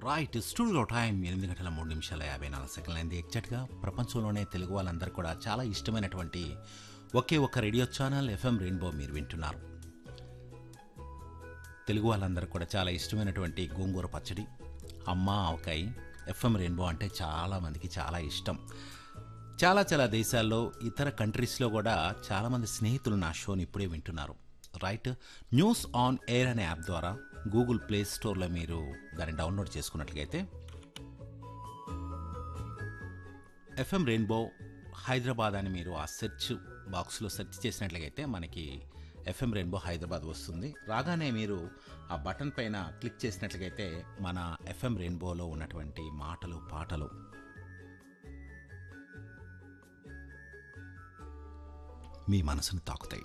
right స్టూడియోలో time ఎనిమిది గంటల మూడు నిమిషాల యాభై నాలుగు సెకండ్లు అయింది ఎగ్జాక్ట్గా ప్రపంచంలోనే తెలుగు వాళ్ళందరూ కూడా చాలా ఇష్టమైనటువంటి ఒకే ఒక రేడియో ఛానల్ ఎఫ్ఎం రెయిన్బో మీరు వింటున్నారు తెలుగు వాళ్ళందరూ కూడా చాలా ఇష్టమైనటువంటి గోంగూర పచ్చడి అమ్మ ఆవకాయ ఎఫ్ఎం రెయిన్బో అంటే చాలా మందికి చాలా ఇష్టం చాలా చాలా దేశాల్లో ఇతర కంట్రీస్లో కూడా చాలామంది స్నేహితులు నా షోని ఇప్పుడే వింటున్నారు రైట్ న్యూస్ ఆన్ ఎయిర్ అనే యాప్ ద్వారా గూగుల్ ప్లే స్టోర్లో మీరు దాన్ని డౌన్లోడ్ చేసుకున్నట్లయితే ఎఫ్ఎం రెయిన్బో హైదరాబాద్ అని మీరు ఆ సెర్చ్ బాక్స్లో సెర్చ్ చేసినట్లయితే మనకి ఎఫ్ఎం రెయిన్బో హైదరాబాద్ వస్తుంది రాగానే మీరు ఆ బటన్ పైన క్లిక్ చేసినట్లయితే మన ఎఫ్ఎం రెయిన్బోలో ఉన్నటువంటి మాటలు పాటలు మీ మనసును తాకుతాయి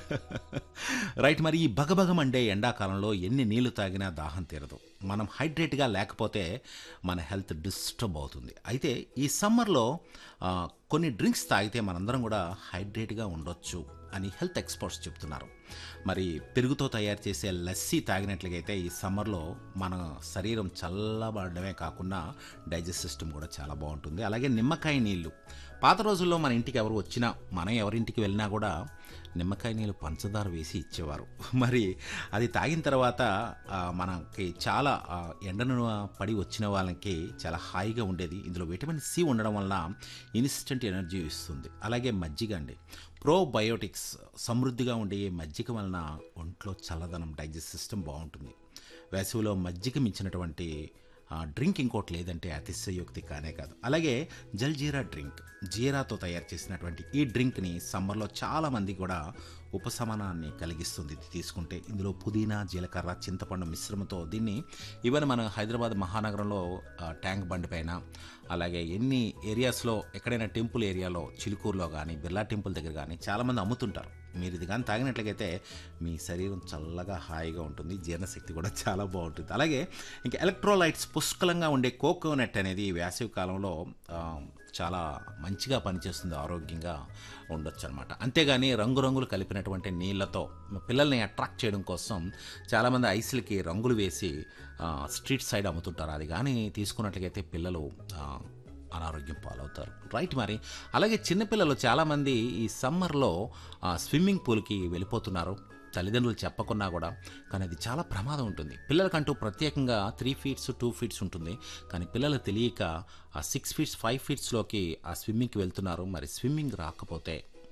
రైట్ మరి ఈ బగబగమండే ఎండాకాలంలో ఎన్ని నీళ్లు తాగినా దాహం తీరదు మనం హైడ్రేట్గా లేకపోతే మన హెల్త్ డిస్టర్బ్ అవుతుంది అయితే ఈ సమ్మర్లో ఆ, కొన్ని డ్రింక్స్ తాగితే మనందరం కూడా హైడ్రేట్గా ఉండొచ్చు అని హెల్త్ ఎక్స్పర్ట్స్ చెప్తున్నారు మరి పెరుగుతో తయారు చేసే లస్సీ తాగినట్లయితే ఈ సమ్మర్లో మన శరీరం చల్లబడమే కాకుండా డైజెస్ట్ సిస్టమ్ కూడా చాలా బాగుంటుంది అలాగే నిమ్మకాయ నీళ్ళు పాత రోజుల్లో మన ఇంటికి ఎవరు వచ్చినా మనం ఎవరింటికి వెళ్ళినా కూడా నిమ్మకాయ నీళ్ళు పంచదార వేసి ఇచ్చేవారు మరి అది తాగిన తర్వాత ఆ, మనకి చాలా ఆ, ఎండను పడి వచ్చిన వాళ్ళకి చాలా హాయిగా ఉండేది ఇందులో విటమిన్ సి ఉండడం వల్ల ఇన్స్టెంట్ ఎనర్జీ ఇస్తుంది అలాగే మజ్జిగ అండి ప్రోబయోటిక్స్ సమృద్ధిగా ఉండే ఈ మజ్జిగ వలన ఒంట్లో చల్లదనం డైజెస్ట్ సిస్టమ్ బాగుంటుంది వేసవిలో మజ్జిగ మించినటువంటి ఆ, డ్రింక్ ఇంకోటి లేదంటే అతిశయోక్తి కానే కాదు అలాగే జల్జీరా డ్రింక్ జీరాతో తయారు చేసినటువంటి ఈ డ్రింక్ని సమ్మర్లో చాలామంది కూడా ఉపశమనాన్ని కలిగిస్తుంది ఇది తీసుకుంటే ఇందులో పుదీనా జీలకర్ర చింతపండు మిశ్రమంతో దీన్ని ఈవెన్ మన హైదరాబాద్ మహానగరంలో ఆ, ట్యాంక్ బండి పైన అలాగే ఎన్ని ఏరియాస్లో ఎక్కడైనా టెంపుల్ ఏరియాలో చిలుకూరులో కానీ బిర్లా టెంపుల్ దగ్గర కానీ చాలామంది అమ్ముతుంటారు మీరు ఇది కానీ తాగినట్లయితే మీ శరీరం చల్లగా హాయిగా ఉంటుంది జీర్ణశక్తి కూడా చాలా బాగుంటుంది అలాగే ఇంకా ఎలక్ట్రోలైట్స్ పుష్కలంగా ఉండే కోకోనట్ అనేది ఈ వేసవి కాలంలో ఆ, చాలా మంచిగా పనిచేస్తుంది ఆరోగ్యంగా ఉండొచ్చు అనమాట అంతేగాని రంగురంగులు కలిపినటువంటి నీళ్ళతో పిల్లల్ని అట్రాక్ట్ చేయడం కోసం చాలామంది ఐస్లకి రంగులు వేసి ఆ, స్ట్రీట్ సైడ్ అమ్ముతుంటారు అది కానీ తీసుకున్నట్లయితే పిల్లలు ఆ, అనారోగ్యం పాలవుతారు రైట్ మరి అలాగే చిన్నపిల్లలు చాలామంది ఈ సమ్మర్లో ఆ, స్విమ్మింగ్ పూల్కి వెళ్ళిపోతున్నారు తల్లిదండ్రులు చెప్పకున్నా కూడా కానీ అది చాలా ప్రమాదం ఉంటుంది పిల్లలకంటూ ప్రత్యేకంగా త్రీ ఫీట్స్ టూ ఫీట్స్ ఉంటుంది కానీ పిల్లలు తెలియక ఆ సిక్స్ ఫీట్స్ ఫైవ్ ఫీట్స్లోకి ఆ స్విమ్మింగ్కి వెళ్తున్నారు మరి స్విమ్మింగ్ రాకపోతే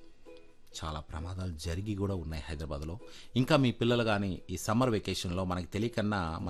చాలా ప్రమాదాలు జరిగి కూడా ఉన్నాయి హైదరాబాద్లో ఇంకా మీ పిల్లలు కానీ ఈ సమ్మర్ వెకేషన్లో మనకి తెలియకన్నా